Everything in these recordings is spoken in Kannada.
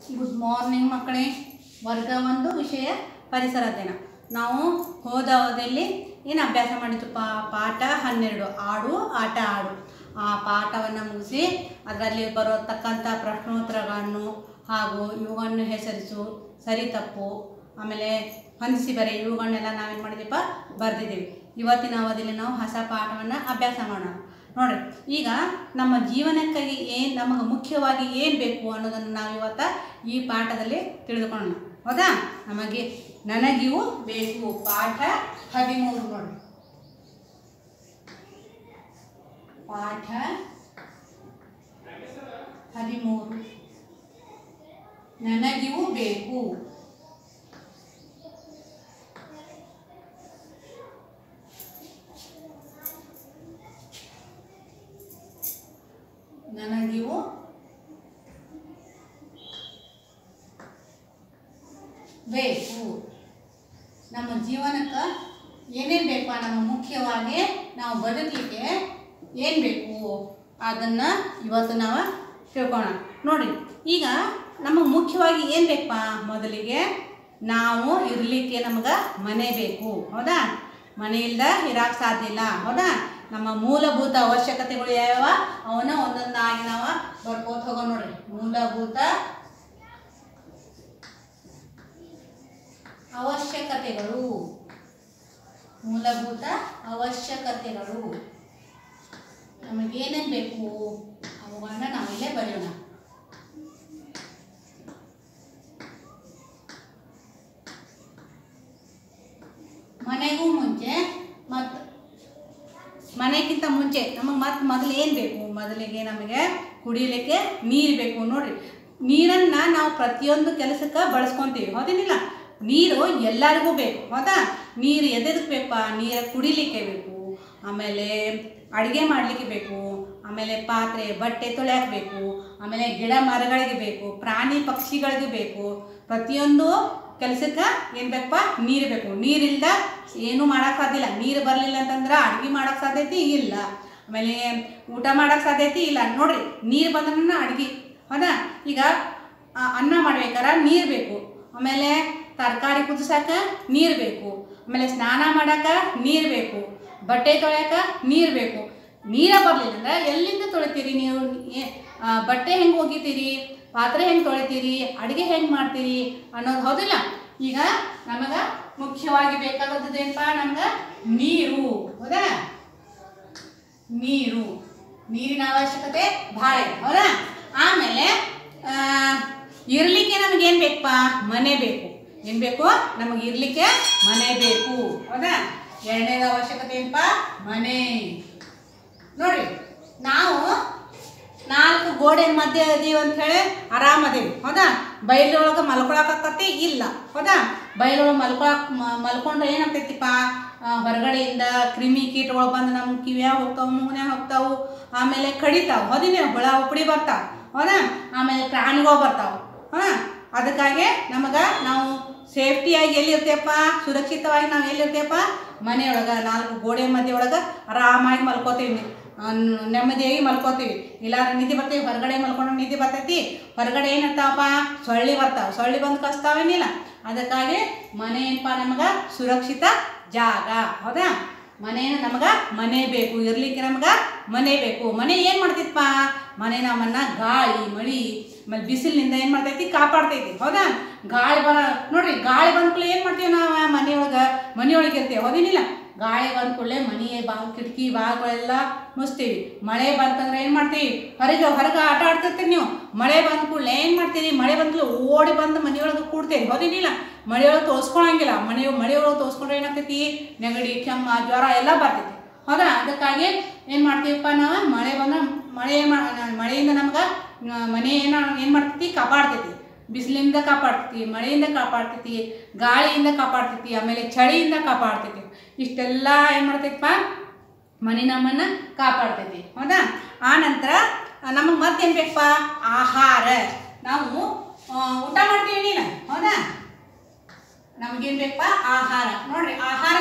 ಗುಡ್ ಮಾರ್ನಿಂಗ್ ಮಕ್ಕಳೇ ವರ್ಗ ಒಂದು ವಿಷಯ ಪರಿಸರ ಅಧ್ಯಯನ ನಾವು ಹೋದ ಅವಧಿಯಲ್ಲಿ ಏನು ಅಭ್ಯಾಸ ಮಾಡಿದ್ರಪ್ಪ ಪಾಠ ಹನ್ನೆರಡು ಆಡು ಆಟ ಆಡು ಆ ಪಾಠವನ್ನು ಮುಗಿಸಿ ಅದರಲ್ಲಿ ಬರತಕ್ಕಂಥ ಪ್ರಶ್ನೋತ್ತರಗಳನ್ನು ಹಾಗೂ ಇವುಗಳನ್ನು ಹೆಸರಿಸು ಸರಿ ತಪ್ಪು ಆಮೇಲೆ ಹೊಂದಿಸಿ ಬರೆ ಇವುಗಳನ್ನೆಲ್ಲ ನಾವೇನು ಮಾಡಿದೀಪ ಬರೆದಿದ್ದೀವಿ ಇವತ್ತಿನ ಅವಧಿಯಲ್ಲಿ ನಾವು ಹೊಸ ಪಾಠವನ್ನು ಅಭ್ಯಾಸ ಮಾಡೋಣ ನೋಡ್ರಿ ಈಗ ನಮ್ಮ ಜೀವನಕ್ಕಾಗಿ ಏನು ನಮಗೆ ಮುಖ್ಯವಾಗಿ ಏನು ಬೇಕು ಅನ್ನೋದನ್ನು ನಾವು ಇವತ್ತ ಈ ಪಾಠದಲ್ಲಿ ತಿಳಿದುಕೊಳ್ಳೋಣ ಹೌದಾ ನಮಗೆ ನನಗಿವು ಬೇಕು ಪಾಠ ಹದಿಮೂರು ನೋಡಿ ಪಾಠ ಹದಿಮೂರು ನನಗಿವು ಬೇಕು ನನಗಿವು ಬೇಕು ನಮ್ಮ ಜೀವನಕ್ಕೆ ಏನೇನು ಬೇಕು ನಮ್ಮ ಮುಖ್ಯವಾಗಿ ನಾವು ಬದುಕಲಿಕ್ಕೆ ಏನು ಬೇಕು ಅದನ್ನು ಇವತ್ತು ನಾವು ತಿಳ್ಕೊಳ್ಳೋಣ ನೋಡಿ ಈಗ ನಮಗೆ ಮುಖ್ಯವಾಗಿ ಏನು ಬೇಕಪ್ಪ ಮೊದಲಿಗೆ ನಾವು ಇರಲಿಕ್ಕೆ ನಮ್ಗೆ ಮನೆ ಬೇಕು ಹೌದಾ ಮನೆಯಿಲ್ದ ಇರಕ್ಕೆ ಸಾಧ್ಯ ಇಲ್ಲ ಹೌದಾ ನಮ್ಮ ಮೂಲಭೂತ ಅವಶ್ಯಕತೆಗಳು ಯಾವ್ಯಾವ ಅವನ್ನ ಒಂದೊಂದಾಗಿ ನಾವು ಬರ್ಕೋತ ಹೋಗೋಣ ನೋಡ್ರಿ ಮೂಲಭೂತ ಅವಶ್ಯಕತೆಗಳು ಮೂಲಭೂತ ಅವಶ್ಯಕತೆಗಳು ನಮಗೇನೇನು ಬೇಕು ಅವುಗಳನ್ನ ನಾವಿಲ್ಲೇ ಬರೆಯೋಣ ಮನೆಗೂ ಮುಂಚೆ ಮತ್ತು ಮನೆಗಿಂತ ಮುಂಚೆ ನಮಗೆ ಮತ್ತೆ ಮೊದಲು ಏನು ಬೇಕು ಮೊದಲಿಗೆ ನಮಗೆ ಕುಡಿಯಲಿಕ್ಕೆ ನೀರು ಬೇಕು ನೋಡ್ರಿ ನೀರನ್ನು ನಾವು ಪ್ರತಿಯೊಂದು ಕೆಲಸಕ್ಕೆ ಬಳಸ್ಕೊತೀವಿ ಹೌದೇನಿಲ್ಲ ನೀರು ಎಲ್ಲರಿಗೂ ಬೇಕು ಹೌದಾ ನೀರು ಎದೆದಕ್ಕೆ ಬೇಕಪ್ಪ ನೀರು ಕುಡಿಲಿಕ್ಕೆ ಬೇಕು ಆಮೇಲೆ ಅಡುಗೆ ಮಾಡಲಿಕ್ಕೆ ಬೇಕು ಆಮೇಲೆ ಪಾತ್ರೆ ಬಟ್ಟೆ ತೊಳೆಯಕ್ಕೆ ಬೇಕು ಆಮೇಲೆ ಗಿಡ ಮರಗಳಿಗೆ ಬೇಕು ಪ್ರಾಣಿ ಪಕ್ಷಿಗಳಿಗೆ ಬೇಕು ಪ್ರತಿಯೊಂದು ಕೆಲಸಕ್ಕೆ ಏನು ಬೇಕಪ್ಪ ನೀರು ಬೇಕು ನೀರಿಲ್ದ ಏನೂ ಮಾಡೋಕ್ಕೆ ಸಾಧ್ಯ ಇಲ್ಲ ನೀರು ಬರಲಿಲ್ಲ ಅಂತಂದ್ರೆ ಅಡುಗೆ ಮಾಡೋಕ್ಕೆ ಸಾಧ್ಯತೆ ಇಲ್ಲ ಆಮೇಲೆ ಊಟ ಮಾಡೋಕ್ಕೆ ಸಾಧ್ಯತೆ ಇಲ್ಲ ನೋಡ್ರಿ ನೀರು ಬಂದ್ರೆ ಅಡುಗೆ ಹೌದಾ ಈಗ ಆ, ಅನ್ನ ಮಾಡ್ಬೇಕಾರ ನೀರು ಬೇಕು ಆಮೇಲೆ ತರಕಾರಿ ಕುದಿಸಕ್ಕೆ ನೀರು ಬೇಕು ಆಮೇಲೆ ಸ್ನಾನ ಮಾಡಕ್ಕೆ ನೀರು ಬೇಕು ಬಟ್ಟೆ ತೊಳ್ಯಕ್ಕೆ ನೀರು ಬೇಕು ನೀರ ಬರಲಿಲ್ಲ ಅಂದ್ರೆ ಎಲ್ಲಿಂದ ತೊಳಿತೀರಿ ನೀವು ಏ- ಆ, ಬಟ್ಟೆ ಹೆಂಗೆ ಒಗಿತೀರಿ ಪಾತ್ರೆ ಹೆಂಗೆ ತೊಳಿತೀರಿ ಅಡುಗೆ ಹೆಂಗೆ ಮಾಡ್ತೀರಿ ಅನ್ನೋದು ಹೌದಿಲ್ಲ ಈಗ ನಮಗೆ ಮುಖ್ಯವಾಗಿ ಬೇಕಾದದ್ದು ಏನಪ್ಪ ನಮ್ಗೆ ನೀರು ಹೌದಾ ನೀರು ನೀರಿನ ಅವಶ್ಯಕತೆ ಭಾಳ ಇದೆ ಹೌದಾ ಆಮೇಲೆ ಆ, ಇರ್ಲಿಕ್ಕೆ ನಮಗೆ ಏನು ಬೇಕಪ್ಪ ಮನೆ ಬೇಕು ಏನು ಬೇಕು ನಮಗೆ ಇರ್ಲಿಕ್ಕೆ ಮನೆ ಬೇಕು ಹೌದಾ ಎರಡನೇದು ಅವಶ್ಯಕತೆ ಏನಪ್ಪ ಮನೆ ನೋಡ್ರಿ ನಾವು ನಾಲ್ಕು ಗೋಡೆ ಮಧ್ಯೆ ಅದೀವಿ ಅಂತ ಹೇಳಿ ಆರಾಮದೇವಿ ಹೌದಾ ಬಯಲೊಳಗೆ ಮಲ್ಕೊಳಕತ್ತಿ ಇಲ್ಲ ಹೌದಾ ಬಯಲೊಳಗೆ ಮಲ್ಕೊಳಕ್ ಮ- ಮಲ್ಕೊಂಡ್ರೆ ಏನಾಗ್ತೈತಿಪ್ಪ ಆ, ಹೊರಗಡೆಯಿಂದ ಕ್ರಿಮಿ ಕೀಟಗಳು ಬಂದು ನಮ್ಮ ಕಿವಿಯಾಗ ಹೋಗ್ತಾವು ಮೂನ್ಯಾಗ ಹೋಗ್ತಾವು ಆಮೇಲೆ ಕಡಿತಾವು ಹೌದಿನ ಹುಳ ಉಪ್ಪಡಿ ಬರ್ತಾವೆ ಹೌದಾ ಆಮೇಲೆ ಪ್ರಾಣಿಗಳು ಬರ್ತಾವೆ ಹಾಂ ಅದಕ್ಕಾಗಿ ನಮಗೆ ನಾವು ಸೇಫ್ಟಿಯಾಗಿ ಎಲ್ಲಿ ಇರ್ತೇವಪ್ಪ ಸುರಕ್ಷಿತವಾಗಿ ನಾವು ಎಲ್ಲಿ ಇರ್ತೇವಪ್ಪ ಮನೆಯೊಳಗೆ ನಾಲ್ಕು ಗೋಡೆ ಮಧ್ಯೆ ಒಳಗೆ ಆರಾಮಾಗಿ ಮಲ್ಕೋತೀವಿ ಆ, ನ್- ನೆಮ್ಮದಿಯಾಗಿ ಮಲ್ಕೋತೀವಿ ಇಲ್ಲ ನಿದ್ದೆ ಬರ್ತೀವಿ ಹೊರಗಡೆ ಮಲ್ಕೊಂಡು ನಿದ್ದೆ ಬರ್ತೈತಿ ಹೊರಗಡೆ ಏನಿರ್ತಾವಪ್ಪ ಸೊಳ್ಳಿ ಬರ್ತಾವೆ ಸೊಳ್ಳಿ ಬಂದು ಕಸ್ತಾವೇನಿಲ್ಲ ಅದಕ್ಕಾಗಿ ಮನೆ ಏನಪ್ಪ ನಮಗೆ ಸುರಕ್ಷಿತ ಜಾಗ ಹೌದಾ ಮನೇನ ನಮಗೆ ಮನೆ ಬೇಕು ಇರ್ಲಿಕ್ಕೆ ನಮ್ಗೆ ಮನೆ ಬೇಕು ಮನೆ ಏನು ಮಾಡ್ತಿತ್ತಪ್ಪ ಮನೆ ನಮ್ಮನ್ನ ಗಾಳಿ ಮಳಿ ಆಮೇಲೆ ಬಿಸಿಲಿನಿಂದ ಏನು ಮಾಡ್ತೈತಿ ಕಾಪಾಡ್ತೈತಿ ಹೌದಾ ಗಾಳಿ ಬರ ನೋಡ್ರಿ ಗಾಳಿ ಬಂದ ಕೂಡಲೇ ಏನು ಮಾಡ್ತೀವಿ ನಾವು ಮನೆಯೊಳಗೆ ಮನೆಯೊಳಗೆ ಇರ್ತೀವಿ ಹೌದೇನಿಲ್ಲ ಗಾಳಿ ಬಂದ ಕೂಡಲೇ ಮನೆ ಬಾ ಕಿಟಕಿ ಬಾಗಳೆಲ್ಲ ಮುಚ್ತೀವಿ ಮಳೆ ಬಂತಂದ್ರೆ ಏನು ಮಾಡ್ತೀವಿ ಹೊರಗೆ ಹೊರಗೆ ಆಟ ಆಡ್ತಿರ್ತೀರಿ ನೀವು ಮಳೆ ಬಂದ ಕೂಡಲೇ ಏನು ಮಾಡ್ತೀರಿ ಮಳೆ ಬಂದ ಕೂಡಲೇ ಓಡಿ ಬಂದು ಮನೆಯೊಳಗೆ ಕೂಡ್ತೀರಿ ಹೌದೇನಿಲ್ಲ ಮಳೆಯೊಳಗೆ ತೋರಿಸ್ಕೊಳಂಗಿಲ್ಲ ಮನೆ ಮಳೆಯೊಳಗೆ ತೋರಿಸ್ಕೊಂಡ್ರೆ ಏನಾಗ್ತೈತಿ ನೆಗಡಿ ಕೆಮ್ಮ ಜ್ವರ ಎಲ್ಲ ಬರ್ತೈತಿ ಹೌದಾ ಅದಕ್ಕಾಗಿ ಏನು ಮಾಡ್ತೀವಪ್ಪ ನಾವು ಮಳೆ ಬಂದ ಮಳೆ ಮಾ- ಮಳೆಯಿಂದ ನಮ್ಗೆ ಮನೆ ಏನ ಏನು ಮಾಡ್ತೈತಿ ಕಾಪಾಡ್ತೈತಿ ಬಿಸಿಲಿಂದ ಕಾಪಾಡ್ತೈತಿ ಮಳೆಯಿಂದ ಕಾಪಾಡ್ತೈತಿ ಗಾಳಿಯಿಂದ ಕಾಪಾಡ್ತೈತಿ ಆಮೇಲೆ ಚಳಿಯಿಂದ ಕಾಪಾಡ್ತೈತಿ ಇಷ್ಟೆಲ್ಲ ಏನು ಮಾಡ್ತೈತಪ್ಪ ಮನೆ ನಮ್ಮನ್ನು ಕಾಪಾಡ್ತೈತಿ ಹೌದಾ ಆ ನಂತರ ನಮಗೆ ಮತ್ತೇನು ಬೇಕಪ್ಪ ಆಹಾರ ನಾವು ಆ, ಊಟ ಮಾಡ್ತೀವಿ ನೀನು ಹೌದಾ ನಮಗೇನು ಬೇಕಪ್ಪ ಆಹಾರ ನೋಡ್ರಿ ಆಹಾರ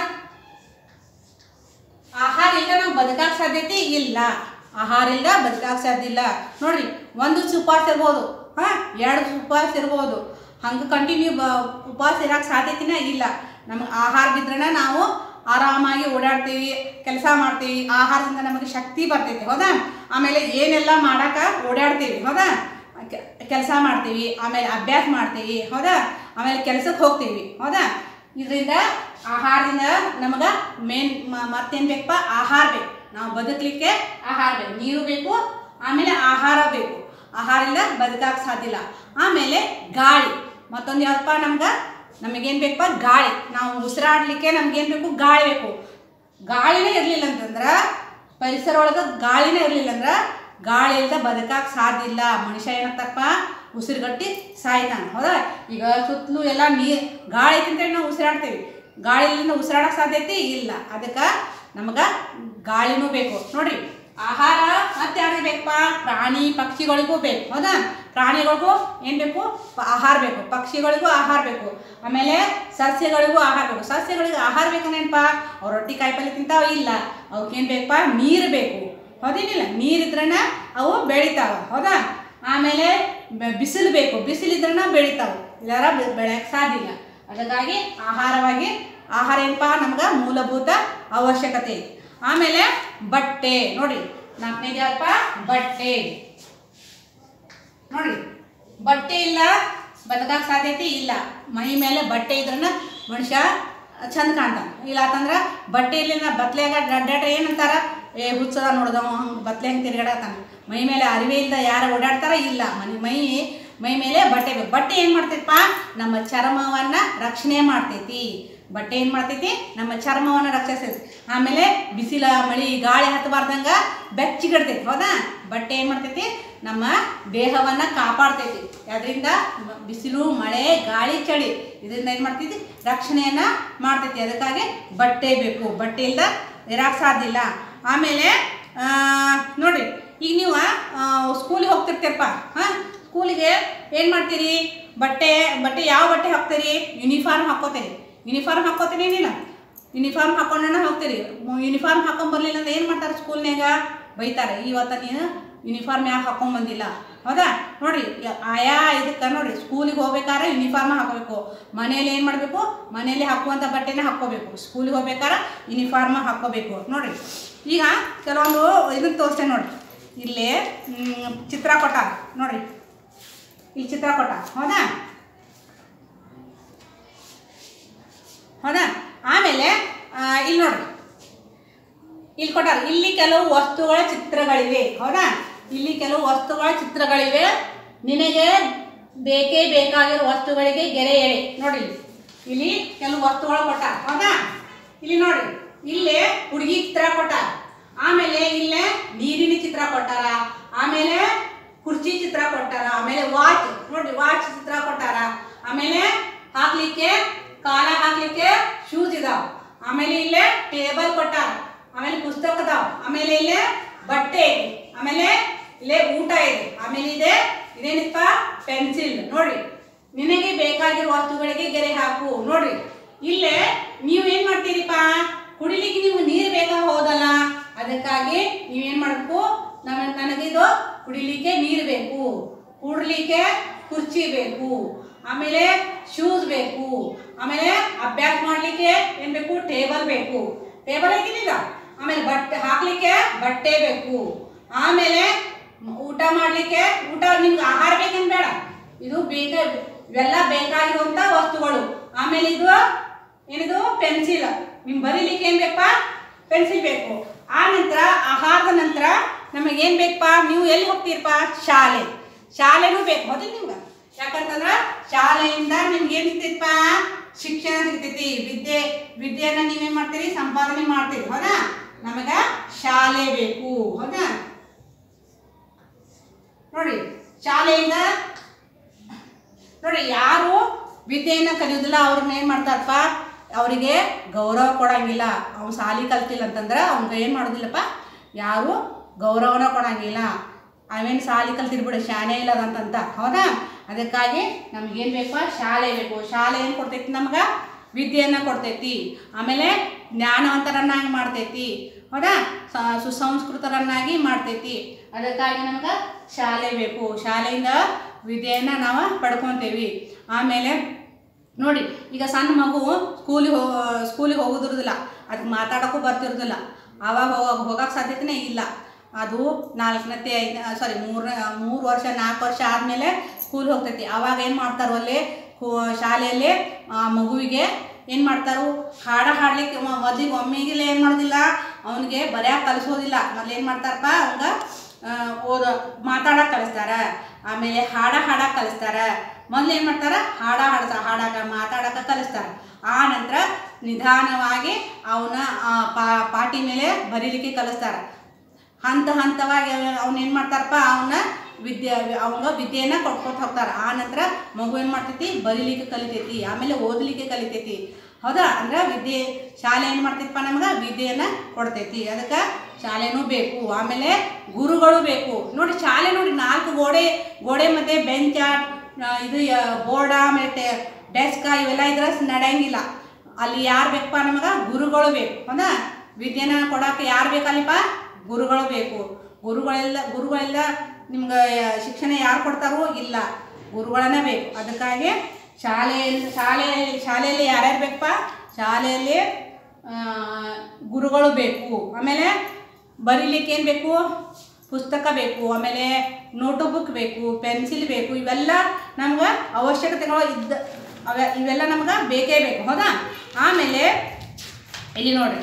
ಆಹಾರ ಇಲ್ಲ ನಾವು ಬದುಕಕ್ಕೆ ಸಾಧ್ಯತೆ ಇಲ್ಲ ಆಹಾರ ಇಲ್ಲ ಬದುಕಕ್ಕೆ ಸಾಧ್ಯ ಇಲ್ಲ ನೋಡ್ರಿ ಒಂದು ಉಪವಾಸ ಇರ್ಬೋದು ಹಾಂ ಎರಡು ಉಪವಾಸ ಇರ್ಬೋದು ಹಂಗೆ ಕಂಟಿನ್ಯೂ ಬ ಉಪವಾಸ ಇರೋಕ್ಕೆ ಸಾಧ್ಯತೆನೇ ಇಲ್ಲ ನಮಗೆ ಆಹಾರ ಬಿದ್ರೇ ನಾವು ಆರಾಮಾಗಿ ಓಡಾಡ್ತೀವಿ ಕೆಲಸ ಮಾಡ್ತೀವಿ ಆಹಾರದಿಂದ ನಮಗೆ ಶಕ್ತಿ ಬರ್ತೈತಿ ಹೌದಾ ಆಮೇಲೆ ಏನೆಲ್ಲ ಮಾಡೋಕೆ ಓಡಾಡ್ತೀವಿ ಹೌದಾ ಕೆಲಸ ಮಾಡ್ತೀವಿ ಆಮೇಲೆ ಅಭ್ಯಾಸ ಮಾಡ್ತೀವಿ ಹೌದಾ ಆಮೇಲೆ ಕೆಲಸಕ್ಕೆ ಹೋಗ್ತೀವಿ ಹೌದಾ ಇದರಿಂದ ಆಹಾರದಿಂದ ನಮಗೆ ಮೇನ್ ಮತ್ತೇನು ಬೇಕಪ್ಪ ಆಹಾರ ಬೇಕು ನಾವು ಬದುಕಲಿಕ್ಕೆ ಆಹಾರ ಬೇಕು ನೀರು ಬೇಕು ಆಮೇಲೆ ಆಹಾರ ಬೇಕು ಆಹಾರದಿಂದ ಬದುಕಕ್ಕೆ ಸಾಧ್ಯ ಇಲ್ಲ ಆಮೇಲೆ ಗಾಳಿ ಮತ್ತೊಂದು ಯಾವಪ್ಪ ನಮ್ಗೆ ನಮಗೇನು ಬೇಕಪ್ಪ ಗಾಳಿ ನಾವು ಉಸಿರಾಡಲಿಕ್ಕೆ ನಮ್ಗೇನು ಬೇಕು ಗಾಳಿ ಬೇಕು ಗಾಳಿನೇ ಇರಲಿಲ್ಲ ಅಂತಂದ್ರೆ ಪರಿಸರ ಒಳಗೆ ಗಾಳಿನೇ ಇರಲಿಲ್ಲ ಅಂದ್ರೆ ಗಾಳಿ ಇಲ್ಲದೆ ಬದುಕಕ್ಕೆ ಸಾಧ್ಯ ಇಲ್ಲ ಮನುಷ್ಯ ಏನಾಗ್ತಪ್ಪ ಉಸಿರುಗಟ್ಟಿ ಸಾಯ್ತಾನೆ ಹೌದಾ ಈಗ ಸುತ್ತಲೂ ಎಲ್ಲ ನೀರು ಗಾಳಿ ಐತಂತೇಳಿ ನಾವು ಉಸಿರಾಡ್ತೀವಿ ಗಾಳಿಯಿಂದ ಉಸಿರಾಡಕ್ಕೆ ಸಾಧ್ಯತೆ ಇಲ್ಲ ಅದಕ್ಕೆ ನಮಗೆ ಗಾಳಿನೂ ಬೇಕು ನೋಡ್ರಿ ಆಹಾರ ಮತ್ತೆ ಯಾರಿಗೆ ಬೇಕಪ್ಪ ಪ್ರಾಣಿ ಪಕ್ಷಿಗಳಿಗೂ ಬೇಕು ಹೌದಾ ಪ್ರಾಣಿಗಳಿಗೂ ಏನು ಬೇಕು ಪ- ಆಹಾರ ಬೇಕು ಪಕ್ಷಿಗಳಿಗೂ ಆಹಾರ ಬೇಕು ಆಮೇಲೆ ಸಸ್ಯಗಳಿಗೂ ಆಹಾರ ಬೇಕು ಸಸ್ಯಗಳಿಗೆ ಆಹಾರ ಬೇಕಂದೇನಪ್ಪ ಅವ್ರು ರೊಟ್ಟಿ ಕಾಯಿಪಲ್ಲೆ ತಿಂತಾವ ಇಲ್ಲ ಅವಕ್ಕೇನು ಬೇಕಪ್ಪ ನೀರು ಬೇಕು ಹೌದೇನಿಲ್ಲ ನೀರಿದ್ರನ ಅವು ಬೆಳಿತಾವ ಹೌದಾ ಆಮೇಲೆ ಬೆ- ಬಿಸಿಲು ಬೇಕು ಬಿಸಿಲಿದ್ರನ ಬೆಳಿತಾವ ಇಲ್ಲಾರ ಬೆ- ಬೆಳೆಯಕ್ಕೆ ಸಾಧ್ಯ ಇಲ್ಲ ಅದಕ್ಕಾಗಿ ಆಹಾರವಾಗಿ ಆಹಾರ ಏನಪ್ಪ ನಮ್ಗೆ ಮೂಲಭೂತ ಅವಶ್ಯಕತೆ ಐತಿ ಆಮೇಲೆ ಬಟ್ಟೆ ನೋಡಿ ನಾಲ್ಕನೇದು ಯಾವಪ್ಪ ಬಟ್ಟೆ ನೋಡಿ ಬಟ್ಟೆ ಇಲ್ಲ ಬದುಕಕ್ಕೆ ಸಾಧ್ಯತೆ ಇಲ್ಲ ಮೈ ಮೇಲೆ ಬಟ್ಟೆ ಇದ್ರನ್ನ ಮನುಷ್ಯ ಚಂದ ಕಾಣ್ತಾನೆ ಇಲ್ಲ ಅಂತಂದ್ರೆ ಬಟ್ಟೆ ಇರ್ಲಿಲ್ಲ ಬತ್ಲೆಯಾಗ ಅಡ್ಡಾಡ್ರೆ ಏನಂತಾರ ಏ ಹುಚ್ಚದ ನೋಡ್ದವ ಹಂಗೆ ಬತ್ಲೆ ಹಂಗೆ ತಿರ್ಗಾಡತಾನ ಮೈ ಮೇಲೆ ಅರಿವೆ ಇಲ್ದ ಯಾರು ಓಡಾಡ್ತಾರ ಇಲ್ಲ ಮನೆ ಮೈ ಮೈ ಮೇಲೆ ಬಟ್ಟೆ ಬೇಕು ಬಟ್ಟೆ ಏನು ಮಾಡ್ತೈತಪ್ಪ ನಮ್ಮ ಚರ್ಮವನ್ನು ರಕ್ಷಣೆ ಮಾಡ್ತೈತಿ ಬಟ್ಟೆ ಏನು ಮಾಡ್ತೈತಿ ನಮ್ಮ ಚರ್ಮವನ್ನು ರಕ್ಷಿಸ್ತೈತಿ ಆಮೇಲೆ ಬಿಸಿಲ ಮಳಿ ಗಾಳಿ ಹತ್ತಬಾರ್ದಂಗ ಬೆಚ್ಚಗಿಡ್ತೈತಿ ಹೌದಾ ಬಟ್ಟೆ ಏನು ಮಾಡ್ತೈತಿ ನಮ್ಮ ದೇಹವನ್ನು ಕಾಪಾಡ್ತೈತಿ ಅದರಿಂದ ಬಿಸಿಲು ಮಳೆ ಗಾಳಿ ಚಳಿ ಇದರಿಂದ ಏನು ಮಾಡ್ತೈತಿ ರಕ್ಷಣೆಯನ್ನು ಮಾಡ್ತೈತಿ ಅದಕ್ಕಾಗಿ ಬಟ್ಟೆ ಬೇಕು ಬಟ್ಟೆ ಇಲ್ದ ಇರಕ್ಕೆ ಸಾಧ್ಯ ಇಲ್ಲ ಆಮೇಲೆ ಆ, ನೋಡ್ರಿ ಈಗ ನೀವು ಸ್ಕೂಲಿಗೆ ಹೋಗ್ತಿರ್ತೀರಪ್ಪ ಹಾಂ ಸ್ಕೂಲಿಗೆ ಏನು ಮಾಡ್ತೀರಿ ಬಟ್ಟೆ ಬಟ್ಟೆ ಯಾವ ಬಟ್ಟೆ ಹಾಕ್ತೀರಿ ಯೂನಿಫಾರ್ಮ್ ಹಾಕ್ಕೋತೀರಿ ಯೂನಿಫಾರ್ಮ್ ಹಾಕ್ಕೋತೀರಿ ನೀನು ಯೂನಿಫಾರ್ಮ್ ಹಾಕೊಂಡೇ ಹೋಗ್ತೀರಿ ಯೂನಿಫಾರ್ಮ್ ಹಾಕೊಂಡ್ ಬರ್ಲಿಲ್ಲ ಅಂದ್ರೆ ಏನು ಮಾಡ್ತಾರೆ ಸ್ಕೂಲ್ನಾಗ ಬೈತಾರೆ ಇವತ್ತು ನೀನು ಯೂನಿಫಾರ್ಮ್ ಯಾಕೆ ಹಾಕೊಂಡ್ ಬಂದಿಲ್ಲ ಹೌದಾ ನೋಡ್ರಿ ಯ- ಆಯಾ ಇದಕ್ಕೆ ನೋಡ್ರಿ ಸ್ಕೂಲಿಗೆ ಹೋಗ್ಬೇಕಾದ್ರೆ ಯೂನಿಫಾರ್ಮ್ ಹಾಕೋಬೇಕು ಮನೇಲಿ ಏನು ಮಾಡಬೇಕು ಮನೇಲಿ ಹಾಕುವಂಥ ಬಟ್ಟೆನೇ ಹಾಕ್ಕೋಬೇಕು ಸ್ಕೂಲಿಗೆ ಹೋಗ್ಬೇಕಾದ್ರೆ ಯೂನಿಫಾರ್ಮ್ ಹಾಕ್ಕೋಬೇಕು ನೋಡ್ರಿ ಈಗ ಕೆಲವೊಂದು ಇದನ್ನ ತೋರಿಸ್ತೇನೆ ನೋಡ್ರಿ ಇಲ್ಲಿ ಮ್, ಚಿತ್ರ ಕೊಟ್ಟ ನೋಡ್ರಿ ಇಲ್ಲಿ ಚಿತ್ರ ಕೊಟ್ಟ ಹೌದಾ ಹೌದಾ ಆಮೇಲೆ ಆ, ಇಲ್ಲಿ ನೋಡ್ರಿ ಇಲ್ಲಿ ಕೊಟ್ಟಾರ ಇಲ್ಲಿ ಕೆಲವು ವಸ್ತುಗಳ ಚಿತ್ರಗಳಿವೆ ಹೌದಾ ಇಲ್ಲಿ ಕೆಲವು ವಸ್ತುಗಳ ಚಿತ್ರಗಳಿವೆ ನಿನಗೆ ಬೇಕೇ ಬೇಕಾಗಿರೋ ವಸ್ತುಗಳಿಗೆ ಗೆರೆ ಎಳೆ ನೋಡಿ ಇಲ್ಲಿ. ಇಲ್ಲಿ ಕೆಲವು ವಸ್ತುಗಳು ಕೊಟ್ಟಾರ ಹೌದಾ ಇಲ್ಲಿ ನೋಡಿ ಇಲ್ಲಿ ಹುಡುಗಿ ಚಿತ್ರ ಕೊಟ್ಟಾರ ಆಮೇಲೆ ಇಲ್ಲೇ ನೀರಿನ ಚಿತ್ರ ಕೊಟ್ಟಾರ ಆಮೇಲೆ ಕುರ್ಚಿ ಚಿತ್ರ ಕೊಟ್ಟಾರ ಆಮೇಲೆ ವಾಚ್ ನೋಡಿ ವಾಚ್ ಚಿತ್ರ ಕೊಟ್ಟಾರ ಆಮೇಲೆ ಹಾಕ್ಲಿಕ್ಕೆ ಕಾಲ ಹಾಕ್ಲಿಕ್ಕೆ ಶೂಸ್ ಇದಾವ ಆಮೇಲೆ ಇಲ್ಲೇ ಟೇಬಲ್ ಕೊಟ್ಟಾರ ಆಮೇಲೆ ಪುಸ್ತಕ ಅದಾವ ಆಮೇಲೆ ಇಲ್ಲೇ ಬಟ್ಟೆ ಐತಿ ಆಮೇಲೆ ಇಲ್ಲೇ ಊಟ ಇದೆ ಆಮೇಲೆ ಇದೆ ಇದೇನಿಪ್ಪ ಪೆನ್ಸಿಲ್ ನೋಡಿ ನಿನಗೆ ಬೇಕಾಗಿರೋ ವಸ್ತುಗಳಿಗೆ ಗೆರೆ ಹಾಕು ನೋಡ್ರಿ ಇಲ್ಲೇ ನೀವು ಏನ್ ಮಾಡ್ತೀರಿಪ್ಪ ಕುಡಿಲಿಕ್ಕೆ ನಿಮ್ಗೆ ನೀರು ಬೇಕಾ ಹೋದಲ್ಲ ಅದಕ್ಕಾಗಿ ನೀವೇನ್ ಮಾಡಬೇಕು ನಮ್ಮ ನನಗಿದು ಕುಡಿಲಿಕ್ಕೆ ನೀರು ಬೇಕು ಕೂಡ್ಲಿಕ್ಕೆ ಕುರ್ಚಿ ಬೇಕು ಆಮೇಲೆ ಶೂಸ್ ಬೇಕು ಆಮೇಲೆ ಅಭ್ಯಾಸ ಮಾಡ್ಲಿಕ್ಕೆ ಏನ್ ಬೇಕು ಟೇಬಲ್ ಬೇಕು ಟೇಬಲ್ ಐತಿಲ್ಲ ಆಮೇಲೆ ಬಟ್ಟೆ ಹಾಕ್ಲಿಕ್ಕೆ ಬಟ್ಟೆ ಬೇಕು ಆಮೇಲೆ ಮ- ಊಟ ಮಾಡ್ಲಿಕ್ಕೆ ಊಟ ನಿಮ್ಗೆ ಆಹಾರ ಬೇಕಂತ ಬೇಡ ಇದು ಬೇಕ ಇವೆಲ್ಲ ಬೇಕಾಗಿರುವಂತ ವಸ್ತುಗಳು ಆಮೇಲೆ ಇದು ಏನಿದು ಪೆನ್ಸಿಲ್ ನಿಮ್ ಬರೀಲಿಕ್ಕೆ ಏನ್ ಬೇಕಪ್ಪ ಪೆನ್ಸಿಲ್ ಬೇಕು ಆ ನಂತರ ಆಹಾರದ ನಂತರ ನಮಗೇನ್ ಬೇಕಪ್ಪ ನೀವು ಎಲ್ಲಿ ಹೋಗ್ತೀರಪ್ಪ ಶಾಲೆ ಶಾಲೆನೂ ಬೇಕು ಹೌದಿಲ್ಲ ನಿಮ್ಗೆ ಯಾಕಂತಂದ್ರ ಶಾಲೆಯಿಂದ ನಿಮ್ಗೆ ಏನ್ ಸಿಗ್ತೈತಪ್ಪ ಶಿಕ್ಷಣ ಸಿಗ್ತೈತಿ ವಿದ್ಯೆ ವಿದ್ಯೆಯನ್ನ ನೀವೇನ್ ಮಾಡ್ತೀರಿ ಸಂಪಾದನೆ ಮಾಡ್ತೀರಿ ಹೌದಾ ನಮಗ ಶಾಲೆ ಬೇಕು ಹೌದಾ ನೋಡಿ ಶಾಲೆಯಿಂದ ನೋಡಿ ಯಾರು ವಿದ್ಯೆಯನ್ನು ಕಲಿಯೋದಿಲ್ಲ ಅವ್ರನ್ನ ಏನು ಮಾಡ್ತಾರಪ್ಪ ಅವರಿಗೆ ಗೌರವ ಕೊಡಂಗಿಲ್ಲ ಅವ್ನು ಸಾಲಿ ಕಲ್ತಿಲ್ಲ ಅಂತಂದ್ರೆ ಅವ್ನಿಗೆ ಏನು ಮಾಡೋದಿಲ್ಲಪ್ಪ ಯಾರು ಗೌರವನ ಕೊಡಂಗಿಲ್ಲ ಅವೇನು ಸಾಲಿ ಕಲ್ತಿರ್ಬಿಡು ಶಾಲೆ ಇಲ್ಲ ಅದಂತಂತ ಹೌದಾ ಅದಕ್ಕಾಗಿ ನಮ್ಗೇನು ಬೇಕಪ್ಪ ಶಾಲೆ ಬೇಕು ಶಾಲೆ ಏನು ಕೊಡ್ತೈತಿ ನಮ್ಗೆ ವಿದ್ಯೆಯನ್ನು ಕೊಡ್ತೈತಿ ಆಮೇಲೆ ಜ್ಞಾನವಂತರನ್ನಾಗಿ ಮಾಡ್ತೈತಿ ಹೌದಾ ಸ- ಸುಸಂಸ್ಕೃತರನ್ನಾಗಿ ಮಾಡ್ತೈತಿ ಅದಕ್ಕಾಗಿ ನಮ್ಗೆ ಶಾಲೆ ಬೇಕು ಶಾಲೆಯಿಂದ ವಿದ್ಯೆಯನ್ನು ನಾವು ಪಡ್ಕೊತೀವಿ ಆಮೇಲೆ ನೋಡಿ ಈಗ ಸಣ್ಣ ಮಗು ಸ್ಕೂಲಿಗೆ ಹೋ ಸ್ಕೂಲಿಗೆ ಹೋಗೋದಿರೋದಿಲ್ಲ ಅದಕ್ಕೆ ಮಾತಾಡೋಕ್ಕೂ ಬರ್ತಿರೋದಿಲ್ಲ ಆವಾಗ ಹೋಗ ಹೋಗೋಕ್ಕೆ ಸಾಧ್ಯತೆನೇ ಇಲ್ಲ ಅದು ನಾಲ್ಕನತ್ತೆ ಐದು ಸಾರಿ ಮೂರನೇ ಮೂರು ವರ್ಷ ನಾಲ್ಕು ವರ್ಷ ಆದಮೇಲೆ ಸ್ಕೂಲ್ ಹೋಗ್ತೈತಿ ಆವಾಗ ಏನು ಮಾಡ್ತಾರೋ ಅಲ್ಲಿ ಹೋ- ಶಾಲೆಯಲ್ಲಿ ಆ ಮಗುವಿಗೆ ಏನು ಮಾಡ್ತಾರೋ ಹಾಡ ಹಾಡ್ಲಿಕ್ಕೆ ಮೊದಲಿಗೆ ಒಮ್ಮೆಗಿಲ್ಲ ಏನು ಮಾಡೋದಿಲ್ಲ ಅವನಿಗೆ ಬರ್ಯಾಕೆ ಕಲಿಸೋದಿಲ್ಲ ಮೊದಲು ಏನು ಮಾಡ್ತಾರಪ್ಪ ಅವಂಗ ಆ, ಓದ ಮಾತಾಡಕ್ಕೆ ಕಲಿಸ್ತಾರ ಆಮೇಲೆ ಹಾಡ ಹಾಡಕ್ಕೆ ಕಲಿಸ್ತಾರ ಮೊದಲು ಏನು ಮಾಡ್ತಾರ ಹಾಡ ಹಾಡ್ಸ ಹಾಡಾಕ ಮಾತಾಡಕ್ಕೆ ಕಲಿಸ್ತಾರ ಆ ನಂತರ ನಿಧಾನವಾಗಿ ಅವನ ಪಾಟಿ ಮೇಲೆ ಬರೀಲಿಕ್ಕೆ ಕಲಿಸ್ತಾರ ಹಂತ ಹಂತವಾಗಿ ಅವ್ನು ಏನು ಮಾಡ್ತಾರಪ್ಪ ಅವನ ವಿದ್ಯೆ ಅವಂಗ ವಿದ್ಯೆನ ಕೊಟ್ಕೊತ ಹೋಗ್ತಾರೆ ಆ ನಂತರ ಮಗು ಏನು ಮಾಡ್ತೈತಿ ಬರೀಲಿಕ್ಕೆ ಕಲಿತೈತಿ ಆಮೇಲೆ ಓದಲಿಕ್ಕೆ ಕಲಿತೈತಿ ಹೌದಾ ಅಂದ್ರೆ ವಿದ್ಯೆ ಶಾಲೆ ಏನು ಮಾಡ್ತೈತಪ್ಪ ನಮ್ಗೆ ವಿದ್ಯೆಯನ್ನು ಕೊಡ್ತೈತಿ ಅದಕ್ಕೆ ಶಾಲೆನೂ ಬೇಕು ಆಮೇಲೆ ಗುರುಗಳು ಬೇಕು ನೋಡಿ ಶಾಲೆ ನೋಡಿ ನಾಲ್ಕು ಗೋಡೆ ಗೋಡೆ ಮಧ್ಯೆ ಬೆಂಚ ಆ, ಇದು ಬೋರ್ಡ ಆಮೇಲೆ ಡೆಸ್ಕ ಇವೆಲ್ಲ ಇದ್ರೆ ನಡೆಯಂಗಿಲ್ಲ ಅಲ್ಲಿ ಯಾರು ಬೇಕಪ್ಪ ನಮಗೆ ಗುರುಗಳು ಬೇಕು ಹೌದಾ ವಿದ್ಯೆನ ಕೊಡೋಕೆ ಯಾರು ಬೇಕಲ್ಲಪ್ಪ ಗುರುಗಳು ಬೇಕು ಗುರುಗಳೆಲ್ಲ ಗುರುಗಳೆಲ್ಲ ನಿಮ್ಗೆ ಶಿಕ್ಷಣ ಯಾರು ಕೊಡ್ತಾರೋ ಇಲ್ಲ ಗುರುಗಳನ್ನೇ ಬೇಕು ಅದಕ್ಕಾಗಿ ಶಾಲೆಯಲ್ಲಿ ಶಾಲೆ ಶಾಲೆಯಲ್ಲಿ ಯಾರ್ಯಾರು ಬೇಕಪ್ಪ ಶಾಲೆಯಲ್ಲಿ ಆ, ಗುರುಗಳು ಬೇಕು ಆಮೇಲೆ ಬರೀಲಿಕ್ಕೆ ಏನು ಬೇಕು ಪುಸ್ತಕ ಬೇಕು ಆಮೇಲೆ ನೋಟು ಬುಕ್ ಬೇಕು ಪೆನ್ಸಿಲ್ ಬೇಕು ಇವೆಲ್ಲ ನಮ್ಗೆ ಅವಶ್ಯಕತೆಗಳು ಇದ್ದ ಅವ ಇವೆಲ್ಲ ನಮ್ಗೆ ಬೇಕೇ ಬೇಕು ಹೌದಾ ಆಮೇಲೆ ಇಲ್ಲಿ ನೋಡ್ರಿ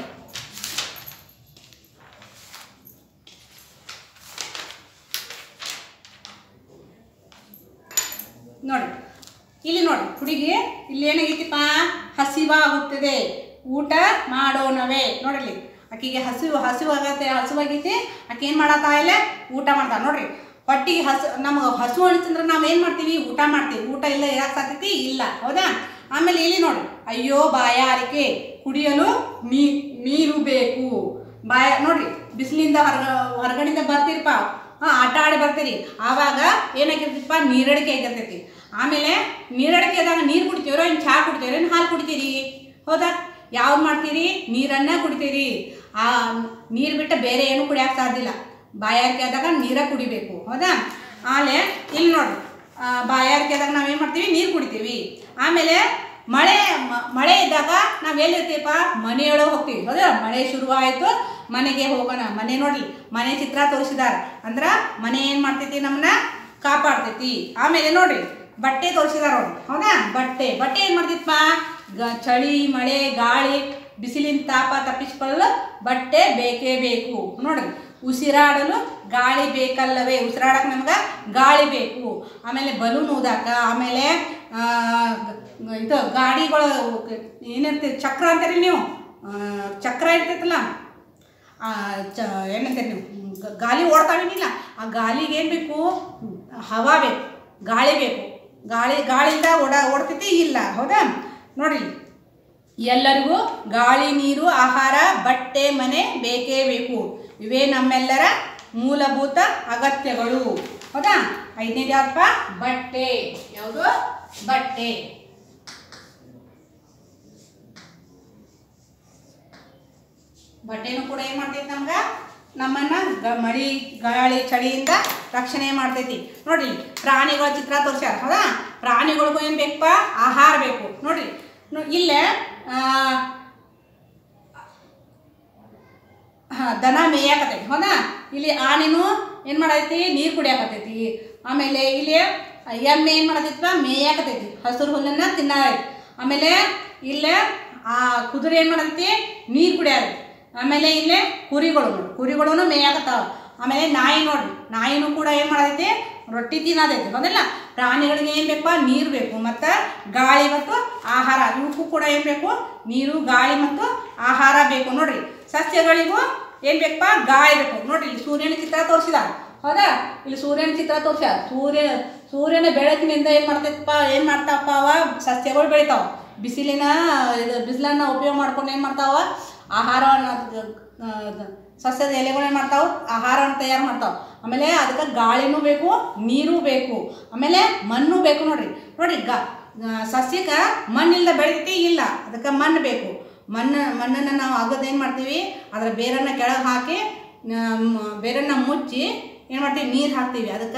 ನೋಡಿ ಇಲ್ಲಿ ನೋಡಿ ಹುಡುಗಿ ಇಲ್ಲಿ ಏನಾಗೈತಿಪ್ಪ ಹಸಿವಾಗುತ್ತದೆ ಊಟ ಮಾಡೋಣವೇ ನೋಡಲಿ ಆಕಿಗೆ ಹಸಿವು ಹಸಿವಾಗತ್ತೆ ಹಸಿವಾಗೈತಿ ಆಕೆ ಏನು ಮಾಡತ್ತಾ ಇಲ್ಲ ಊಟ ಮಾಡ್ತಾಳೆ ನೋಡ್ರಿ ಹೊಟ್ಟಿಗೆ ಹಸು ನಮ್ಗೆ ಹಸು ಅನಿಸ್ತಂದ್ರೆ ನಾವು ಏನು ಮಾಡ್ತೀವಿ ಊಟ ಮಾಡ್ತೀವಿ ಊಟ ಇಲ್ಲ ಇರಕ್ಕೆ ಸಾಧ್ಯತೆ ಇಲ್ಲ ಹೌದಾ ಆಮೇಲೆ ಇಲ್ಲಿ ನೋಡಿ ಅಯ್ಯೋ ಬಾಯಾರಿಕೆ ಕುಡಿಯಲು ನೀ ನೀರು ಬೇಕು ಬಾಯ ನೋಡ್ರಿ ಬಿಸಿಲಿಂದ ಹೊರಗ ಹೊರಗಡೆಯಿಂದ ಬರ್ತೀರಪ್ಪ ಹಾಂ ಆಟ ಆಡಿ ಬರ್ತೀರಿ ಆವಾಗ ಏನಾಗಿರ್ತೈತಿಪ್ಪ ನೀರಡಿಕೆ ಆಗಿರ್ತೈತಿ ಆಮೇಲೆ ನೀರಡಿಕೆ ಆದಾಗ ನೀರು ಕುಡಿತೀರೋ ಇನ್ನು ಚಹಾ ಕುಡಿತೀರೋ ಇನ್ನು ಹಾಲು ಕುಡಿತೀರಿ ಹೌದಾ ಯಾವ್ದು ಮಾಡ್ತೀರಿ ನೀರನ್ನ ಕುಡಿತೀರಿ ಆ ನೀರು ಬಿಟ್ಟು ಬೇರೆ ಏನು ಕುಡಿಯೋಕೆ ಸಾಧ್ಯ ಇಲ್ಲ ಬಾಯಾರಿಕೆ ಆದಾಗ ನೀರ ಕುಡಿಬೇಕು ಹೌದಾ ಆಮೇಲೆ ಇಲ್ಲಿ ನೋಡಿ ಆ, ಬಾಯಾರಿಕೆ ಆದಾಗ ನಾವೇನು ಮಾಡ್ತೀವಿ ನೀರು ಕುಡಿತೀವಿ ಆಮೇಲೆ ಮಳೆ ಮ- ಮಳೆ ಇದ್ದಾಗ ನಾವು ಎಲ್ಲಿರ್ತೀವಪ್ಪ ಮನೆಯೊಳಗೆ ಹೋಗ್ತೀವಿ ಹೌದಾ ಮಳೆ ಶುರುವಾಯಿತು ಮನೆಗೆ ಹೋಗೋಣ ಮನೆ ನೋಡ್ಲಿ ಮನೆ ಚಿತ್ರ ತೋರಿಸಿದಾರೆ ಅಂದ್ರೆ ಮನೆ ಏನು ಮಾಡ್ತೈತಿ ನಮ್ಮನ್ನ ಕಾಪಾಡ್ತೈತಿ ಆಮೇಲೆ ನೋಡ್ರಿ ಬಟ್ಟೆ ತೋರಿಸಿದಾರ ನೋಡಿ ಹೌದಾ ಬಟ್ಟೆ ಬಟ್ಟೆ ಏನು ಮಾಡ್ತಿತ್ತಪ್ಪ ಗ ಚಳಿ ಮಳೆ ಗಾಳಿ ಬಿಸಿಲಿನ ತಾಪ ತಪ್ಪಿಸ್ಕೊಳ್ಳಲು ಬಟ್ಟೆ ಬೇಕೇ ಬೇಕು ನೋಡ್ರಿ ಉಸಿರಾಡಲು ಗಾಳಿ ಬೇಕಲ್ಲವೇ ಉಸಿರಾಡಕ್ಕೆ ನಮ್ಗೆ ಗಾಳಿ ಬೇಕು ಆಮೇಲೆ ಬಲೂನ್ ಊದಾಕ ಆಮೇಲೆ ಆ, ಗ- ಇದು ಗಾಡಿಗಳು ಏನಿರ್ತೈತೆ ಚಕ್ರ ಅಂತೀರಿ ನೀವು ಆ, ಚಕ್ರ ಇರ್ತೈತಲ್ಲ ಆ, ಚ ಏನಂತೀರಿ ನೀವು ಗ- ಗಾಲಿ ಓಡ್ತಾವೇನಿಲ್ಲ ಆ ಗಾಲಿಗೆ ಏನು ಬೇಕು ಹವಾ ಬೇಕು ಗಾಳಿ ಬೇಕು ಗಾಳಿ ಗಾಳಿಯಿಂದ ಓಡ ಓಡ್ತೈತಿ ಇಲ್ಲ ಹೌದಾ ನೋಡಿ ಎಲ್ಲರಿಗೂ ಗಾಳಿ ನೀರು ಆಹಾರ ಬಟ್ಟೆ ಮನೆ ಬೇಕೇ ಬೇಕು ಇವೇ ನಮ್ಮೆಲ್ಲರ ಮೂಲಭೂತ ಅಗತ್ಯಗಳು ಹೌದಾ ಐದನೇದು ಯಾವಪ್ಪ ಬಟ್ಟೆ ಯಾವುದು ಬಟ್ಟೆ ಬಟ್ಟೆನೂ ಕೂಡ ಏನು ಮಾಡ್ತೈತಿ ನಮ್ಗೆ ನಮ್ಮನ್ನ ಗ ಮಳಿ ಗಾಳಿ ಚಳಿಯಿಂದ ರಕ್ಷಣೆ ಮಾಡ್ತೈತಿ ನೋಡ್ರಿ ಪ್ರಾಣಿಗಳ ಚಿತ್ರ ತೋರ್ಸ್ಯಾರ ಹೌದಾ ಪ್ರಾಣಿಗಳಿಗೂ ಏನು ಬೇಕಪ್ಪ ಆಹಾರ ಬೇಕು ನೋಡ್ರಿ ನೋ- ಇಲ್ಲೇ ಆ, ಹಾ, ದನ ಮೇಯಾಕತೈತಿ ಹೌದಾ ಇಲ್ಲಿ ಆನೆನು ಏನು ಮಾಡೈತಿ ನೀರು ಕುಡಿಯಾಕತೈತಿ ಆಮೇಲೆ ಇಲ್ಲಿ ಎಮ್ಮೆ ಏನು ಮಾಡತೈತಿಪ್ಪ ಮೇಯಾಕತೈತಿ ಹಸಿರು ಹುಲ್ಲನ್ನ ತಿನ್ನೈತಿ ಆಮೇಲೆ ಇಲ್ಲೇ ಆ ಕುದುರೆ ಏನು ಮಾಡತೈತಿ ನೀರು ಕುಡಿಯಾಕತೈತಿ ಆಮೇಲೆ ಇಲ್ಲೇ ಕುರಿಗಳು ನೋಡಿ ಕುರಿಗಳು ಮೇಯಾಕತ್ತಾವ ಆಮೇಲೆ ನಾಯಿ ನೋಡ್ರಿ ನಾಯಿನೂ ಕೂಡ ಏನು ಮಾಡೈತಿ ರೊಟ್ಟಿ ತಿನ್ನೋದೈತಿ ಹೌದಲ್ಲ ಪ್ರಾಣಿಗಳಿಗೆ ಏನು ಬೇಕಪ್ಪ ನೀರು ಬೇಕು ಮತ್ತು ಗಾಳಿ ಮತ್ತು ಆಹಾರ ಇವಕ್ಕೂ ಕೂಡ ಏನು ಬೇಕು ನೀರು ಗಾಳಿ ಮತ್ತು ಆಹಾರ ಬೇಕು ನೋಡ್ರಿ ಸಸ್ಯಗಳಿಗೂ ಏನು ಬೇಕಪ್ಪ ಗಾಳಿ ಬೇಕು ನೋಡ್ರಿ ಇಲ್ಲಿ ಸೂರ್ಯನ ಚಿತ್ರ ತೋರಿಸಿದ ಹೌದಾ ಇಲ್ಲಿ ಸೂರ್ಯನ ಚಿತ್ರ ತೋರಿಸ್ಯಾರ ಸೂರ್ಯ ಸೂರ್ಯನ ಬೆಳಕಿನಿಂದ ಏನು ಮಾಡ್ತೈತಪ್ಪ ಏನು ಮಾಡ್ತಾವಪ್ಪ ಅವ ಸಸ್ಯಗಳು ಬೆಳಿತಾವ ಬಿಸಿಲಿನ ಇದು ಬಿಸಿಲನ್ನ ಉಪಯೋಗ ಮಾಡ್ಕೊಂಡು ಏನು ಮಾಡ್ತಾವ ಆಹಾರವನ್ನು ಆ, ಸಸ್ಯದ ಎಲೆಗಳು ಏನು ಮಾಡ್ತಾವ ಆಹಾರವನ್ನು ತಯಾರು ಮಾಡ್ತಾವ ಆಮೇಲೆ ಅದಕ್ಕೆ ಗಾಳಿನೂ ಬೇಕು ನೀರು ಬೇಕು ಆಮೇಲೆ ಮಣ್ಣು ಬೇಕು ನೋಡ್ರಿ ನೋಡ್ರಿ ಗ ಆ, ಸಸ್ಯಕ್ಕೆ ಮಣ್ಣಿಲ್ದ ಬೆಳಿತೈತಿ ಇಲ್ಲ ಅದಕ್ಕೆ ಮಣ್ಣು ಬೇಕು ಮಣ್ಣು ಮಣ್ಣನ್ನು ನಾವು ಅಗದು ಏನು ಮಾಡ್ತೀವಿ ಅದರ ಬೇರನ್ನು ಕೆಳಗೆ ಹಾಕಿ ಆ, ಮ್- ಬೇರನ್ನು ಮುಚ್ಚಿ ಏನು ಮಾಡ್ತೀವಿ ನೀರು ಹಾಕ್ತೀವಿ ಅದಕ್ಕೆ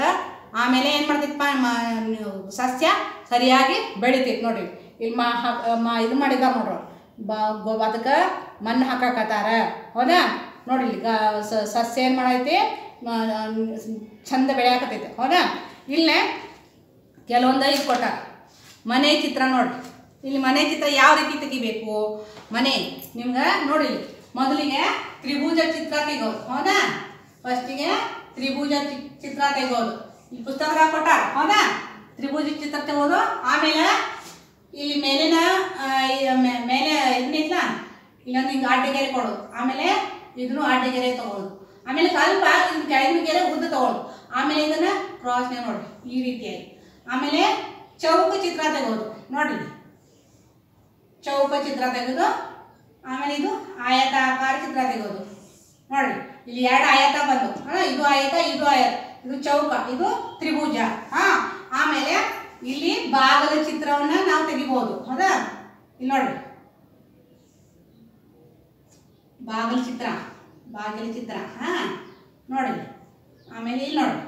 ಆಮೇಲೆ ಏನು ಮಾಡ್ತೈತಪ್ಪ ಮ- ಸಸ್ಯ ಸರಿಯಾಗಿ ಬೆಳಿತೈತಿ ನೋಡ್ರಿ ಇಲ್ಲಿ ಮಾ ಹಾಕ್ ಮಾ ಇದು ಮಾಡಿದಾರ ನೋಡ್ರಿ ಬ ಗೊ ಅದಕ್ಕೆ ಮಣ್ಣು ಹಾಕಾಕತ್ತಾರ ಹೌದಾ ನೋಡ್ರಿ ಇಲ್ಲಿ ಗ ಸ- ಸಸ್ಯ ಏನು ಮಾಡೈತಿ ಮ- ಚಂದ ಬೆಳೆಯಾಕತೈತೆ ಹೌದಾ ಇಲ್ಲೇ ಕೆಲವೊಂದು ಇದು ಕೊಟ್ಟಾರ ಮನೆ ಚಿತ್ರ ನೋಡಿ ಇಲ್ಲಿ ಮನೆ ಚಿತ್ರ ಯಾವ ರೀತಿ ತೆಗಿಬೇಕು ಮನೆ ನಿಮ್ಗೆ ನೋಡಿ ಇಲ್ಲಿ. ಮೊದಲಿಗೆ ತ್ರಿಭುಜ ಚಿತ್ರ ತೆಗೋದು ಹೌದಾ ಫಸ್ಟಿಗೆ ತ್ರಿಭುಜ ಚಿ- ಚಿತ್ರ ತೆಗೋದು ಈ ಪುಸ್ತಕದಾಗ ಕೊಟ್ಟಾರ ಹೌದಾ ತ್ರಿಭುಜ ಚಿತ್ರ ತೆಗೋದು ಆಮೇಲೆ ಇಲ್ಲಿ ಮೇಲಿನ ಆ, ಈ ಮೇ- ಮೇಲೆ ಇದನ್ನಿಲ್ಲ ಇಲ್ಲೊಂದು ಹಿಂಗೆ ಅಡ್ಡಗೆರೆ ಕೊಡೋದು ಆಮೇಲೆ ಇದನ್ನು ಅಡ್ಡಗೆರೆ ತಗೊಳ್ಳೋದು ಆಮೇಲೆ ಸ್ವಲ್ಪ ಇದನ್ನ ಕೆಳಗಿನ ಗೆರೆ ಉದ್ದ ತಗೊಳ್ಳೋದು ಆಮೇಲೆ ಇದನ್ನ ಕ್ರಾಸ್ನೇ ನೋಡಿ ಈ ರೀತಿಯಾಗಿ ಆಮೇಲೆ ಚೌಕ ಚಿತ್ರ ತೆಗೋದು ನೋಡಿ ಚೌಕ ಚಿತ್ರ ತೆಗೆದು ಆಮೇಲೆ ಇದು ಆಯತಾಕಾರ ಚಿತ್ರ ತೆಗೋದು ನೋಡಿ ಇಲ್ಲಿ ಎರಡು ಆಯತ ಬಂದು ಹಾ ಇದು ಆಯತ ಇದು ಆಯತ ಇದು ಚೌಕ ಇದು ತ್ರಿಭುಜ ಹಾ ಆಮೇಲೆ ಇಲ್ಲಿ ಭಾಗದ ಚಿತ್ರವನ್ನ ನಾವು ತೆಗಿಬಹುದು ಹೌದಾ ಇಲ್ಲಿ ನೋಡಿ ಬಾಗಿಲ ಚಿತ್ರ ಬಾಗಿಲ ಚಿತ್ರ ಹಾ ನೋಡಿ ಆಮೇಲೆ ಇಲ್ಲಿ ನೋಡಿ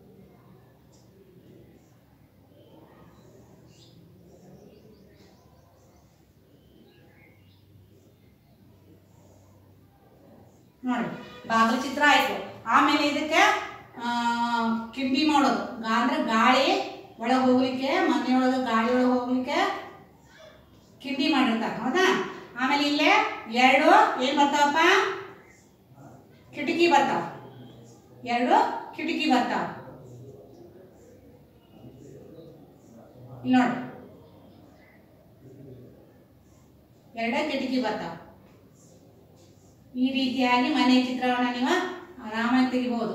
ನೋಡಿ ಬಾಗಿಲ ಚಿತ್ರ ಆಯ್ತು ಆಮೇಲೆ ಇದಕ್ಕೆ ಆ, ಕಿಂಡಿ ಮಾಡೋದು ಗಾ- ಅಂದ್ರೆ ಗಾಳಿ ಒಳಗೆ ಹೋಗ್ಲಿಕ್ಕೆ ಮನೆಯೊಳಗೆ ಗಾಳಿ ಒಳಗೆ ಹೋಗ್ಲಿಕ್ಕೆ ಕಿಂಡಿ ಮಾಡಿರ್ತಾರೆ ಹೌದಾ ಆಮೇಲೆ ಇಲ್ಲೇ ಎರಡು ಏನು ಬರ್ತಾವಪ್ಪ ಕಿಟಕಿ ಬರ್ತಾವ ಎರಡು ಕಿಟಕಿ ಬರ್ತಾವ ಇಲ್ಲಿ ನೋಡಿ ಎರಡ ಕಿಟಕಿ ಬರ್ತಾವ ಈ ರೀತಿಯಾಗಿ ಮನೆ ಚಿತ್ರವನ್ನ ನೀವು ಆರಾಮಾಗಿ ತೆಗಿಬಹುದು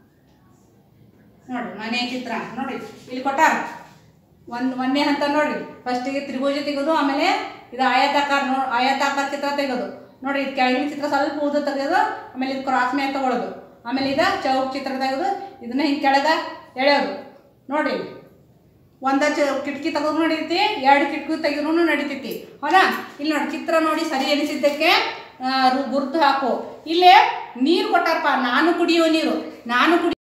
ನೋಡಿ ಮನೆ ಚಿತ್ರ ನೋಡಿ ಇಲ್ಲಿ ಕೊಟ್ಟಾರ ಒಂದು ಒಂದೇ ಹಂತ ನೋಡ್ರಿ ಫಸ್ಟಿಗೆ ತ್ರಿಭುಜ ತೆಗೆದು ಆಮೇಲೆ ಇದು ಆಯತಾಕಾರ ನೋ ಆಯತಾಕಾರ ಚಿತ್ರ ತೆಗೆದು ನೋಡಿ ಇದು ಕೆಳಗಿನ ಚಿತ್ರ ಸ್ವಲ್ಪ ಉದ್ದ ತೆಗೆದು ಆಮೇಲೆ ಇದು ಕ್ರಾಸ್ ಮೇಲೆ ತಗೊಳ್ಳೋದು ಆಮೇಲೆ ಇದು ಚೌಕ್ ಚಿತ್ರ ತೆಗೆದು ಇದನ್ನ ಹಿಂಗೆ ಕೆಳಗೆ ಎಳೆಯೋದು ನೋಡಿ ಒಂದ ಚ ಕಿಟಕಿ ತೆಗೆದು ನಡೀತಿ ಎರಡು ಕಿಟಕಿ ತೆಗೆದ್ರೂ ನಡೀತೈತಿ ಹೌದಾ ಇಲ್ಲಿ ನೋಡಿ ಚಿತ್ರ ನೋಡಿ ಸರಿ ಎನಿಸಿದ್ದಕ್ಕೆ ಆ, ರು- ಗುರುತು ಹಾಕು ಇಲ್ಲೇ ನೀರು ಕೊಟ್ಟಾರಪ್ಪ ನಾನು ಕುಡಿಯೋ ನೀರು ನಾನು ಕುಡಿ